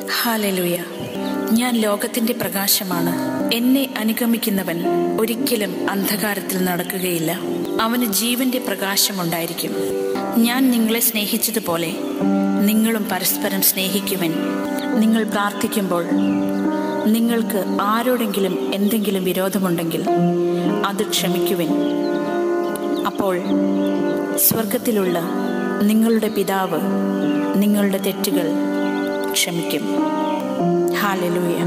ഹാലലുയ ഞാൻ ലോകത്തിന്റെ പ്രകാശമാണ് എന്നെ അനുഗമിക്കുന്നവൻ ഒരിക്കലും അന്ധകാരത്തിൽ നടക്കുകയില്ല അവന് ജീവന്റെ പ്രകാശമുണ്ടായിരിക്കും ഞാൻ നിങ്ങളെ സ്നേഹിച്ചതുപോലെ നിങ്ങളും പരസ്പരം സ്നേഹിക്കുവൻ നിങ്ങൾ പ്രാർത്ഥിക്കുമ്പോൾ നിങ്ങൾക്ക് ആരോടെങ്കിലും എന്തെങ്കിലും വിരോധമുണ്ടെങ്കിൽ അത് ക്ഷമിക്കുവിൻ അപ്പോൾ സ്വർഗത്തിലുള്ള നിങ്ങളുടെ പിതാവ് നിങ്ങളുടെ തെറ്റുകൾ ക്ഷമിക്കും ഹാലലൂയ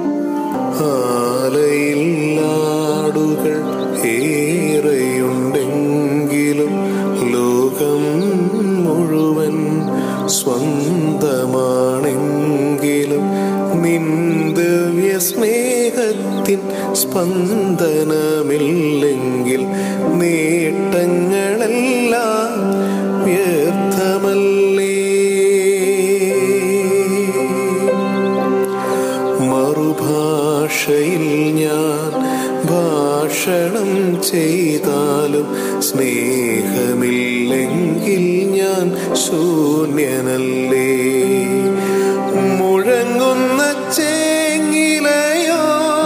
ആലയില്ലാടുകൾ ഏറെയുണ്ടെങ്കിലും ലോകം മുഴുവൻ സ്വന്തമാണെങ്കിലും നിന്ദവ്യ സ്നേഹത്തിൻ സ്പന്ദനമില്ലെങ്കിൽ നേട്ടങ്ങളെല്ലാം വ്യർത്ഥമല്ലേ മറുഭാഷയിൽ ഞാൻ ഭാഷണം ചെയ്താലും സ്നേഹമില്ലെങ്കിൽ ഞാൻ ശൂന്യനല്ലേ മുഴങ്ങുന്ന ചേങ്ങിലയോ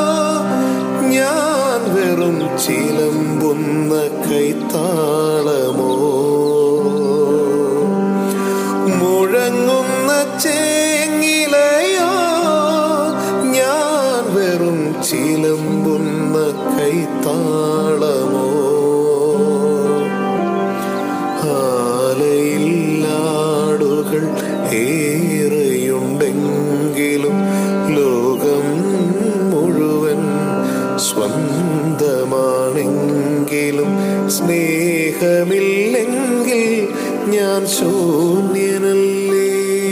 ഞാൻ വെറും ചിലമ്പുന്ന കൈത്താളമോ മുഴങ്ങുന്ന ചേങ്ങിലയോ ഞാൻ വെറും ചിലമ്പുന്ന കൈത്താളമോ ആലയില്ലാടുകൾ ഏറെയുണ്ടെങ്കിലും ലോകം മുഴുവൻ സ്വന്തമാണെങ്കിലും സ്നേഹമില്ലെങ്കിൽ ഞാൻ ശൂന്യനല്ലേ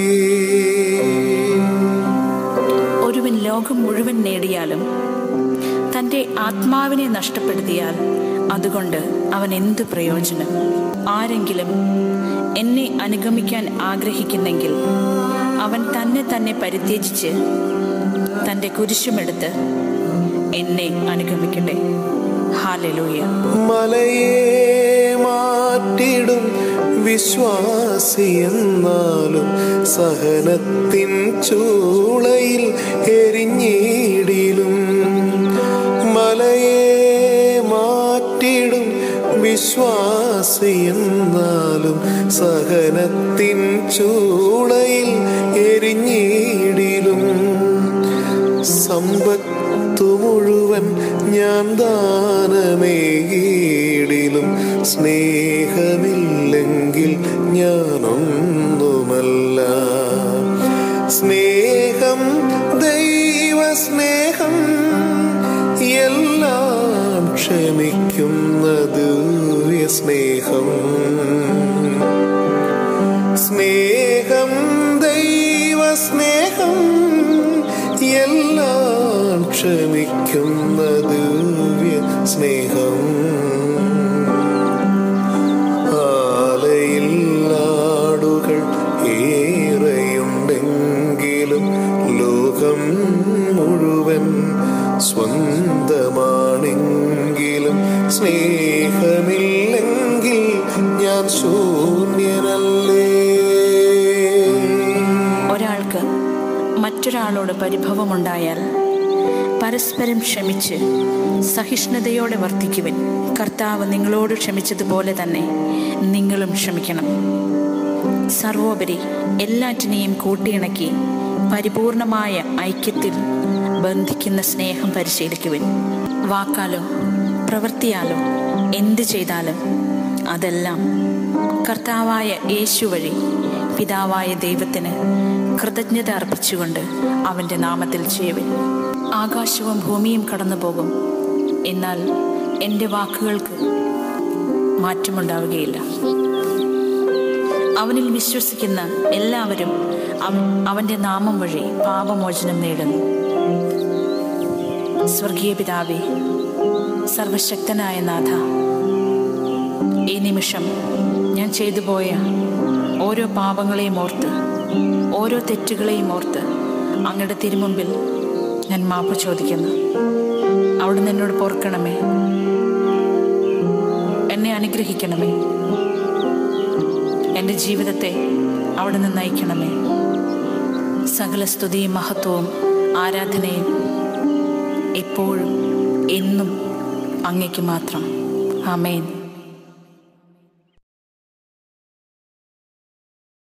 ഒരുവൻ ലോകം മുഴുവൻ നേടിയാലും തൻ്റെ ആത്മാവിനെ നഷ്ടപ്പെടുത്തിയാൽ അതുകൊണ്ട് അവൻ എന്തു പ്രയോജനം ആരെങ്കിലും എന്നെ അനുഗമിക്കാൻ ആഗ്രഹിക്കുന്നെങ്കിൽ അവൻ തന്നെ തന്നെ പരിത്യജിച്ച് തൻ്റെ കുരിശുമെടുത്ത് എന്നെ അനുഗമിക്കട്ടെ ഹാലലൂയ മലയെ മാറ്റിടും വിശ്വാസി എന്നാലും സഹനത്തിൻ ചൂളയിൽ എരിഞ്ഞിടിലും മലയെ മാറ്റിടും വിശ്വാസി എന്നാലും സഹനത്തിൻ ചൂളയിൽ എരിഞ്ഞിടിലും സമ്പത്തു മുഴുവൻ ഞാൻ ദാനമേകിടിലും സ്നേഹമില്ലെങ്കിൽ ഞാനൊന്നുമല്ല സ്നേഹം ദൈവ സ്നേഹം എല്ലാം ക്ഷമിക്കുന്ന ദിവ്യ സ്നേഹം സ്നേഹം ദൈവ സ്നേഹം എല്ലാം ക്ഷമിക്കുന്ന ദിവ്യ സ്നേഹം ആലയില്ലാടുകൾ ഏറെയുണ്ടെങ്കിലും ലോകം മുഴുവൻ സ്വന്തമാണെങ്കിലും സ്നേഹമില്ലെങ്കിൽ ഞാൻ ശൂന്യനല്ലേ ഒരാൾക്ക് മറ്റൊരാളോട് പരിഭവമുണ്ടായാൽ പരസ്പരം ക്ഷമിച്ച് സഹിഷ്ണുതയോടെ വർത്തിക്കുവിൻ കർത്താവ് നിങ്ങളോട് ക്ഷമിച്ചതുപോലെ തന്നെ നിങ്ങളും ക്ഷമിക്കണം സർവോപരി എല്ലാറ്റിനെയും കൂട്ടിയിണക്കി പരിപൂർണമായ ഐക്യത്തിൽ ബന്ധിക്കുന്ന സ്നേഹം പരിശീലിക്കുവിൻ വാക്കാലോ പ്രവൃത്തിയാലോ എന്ത് ചെയ്താലും അതെല്ലാം കർത്താവായ യേശു വഴി പിതാവായ ദൈവത്തിന് കൃതജ്ഞത അർപ്പിച്ചുകൊണ്ട് അവൻ്റെ നാമത്തിൽ ചെയ്യുവിൻ ആകാശവും ഭൂമിയും കടന്നു പോകും എന്നാൽ എൻ്റെ വാക്കുകൾക്ക് മാറ്റമുണ്ടാവുകയില്ല അവനിൽ വിശ്വസിക്കുന്ന എല്ലാവരും അവ- അവൻ്റെ നാമം വഴി പാപമോചനം നേടുന്നു സ്വർഗീയ പിതാവേ സർവശക്തനായ നാഥ ഈ നിമിഷം ഞാൻ ചെയ്തു പോയ ഓരോ പാപങ്ങളെയും ഓർത്ത് ഓരോ തെറ്റുകളെയും ഓർത്ത് അങ്ങയുടെ തിരുമുമ്പിൽ ഞാൻ മാപ്പ് ചോദിക്കുന്നു അവിടുന്ന് എന്നോട് പൊറുക്കണമേ എന്നെ അനുഗ്രഹിക്കണമേ എൻ്റെ ജീവിതത്തെ അവിടുന്ന് നയിക്കണമേ സകല സ്തുതിയും മഹത്വവും ആരാധനയും എപ്പോഴും എന്നും അങ്ങയ്ക്ക് മാത്രം ആമേൻ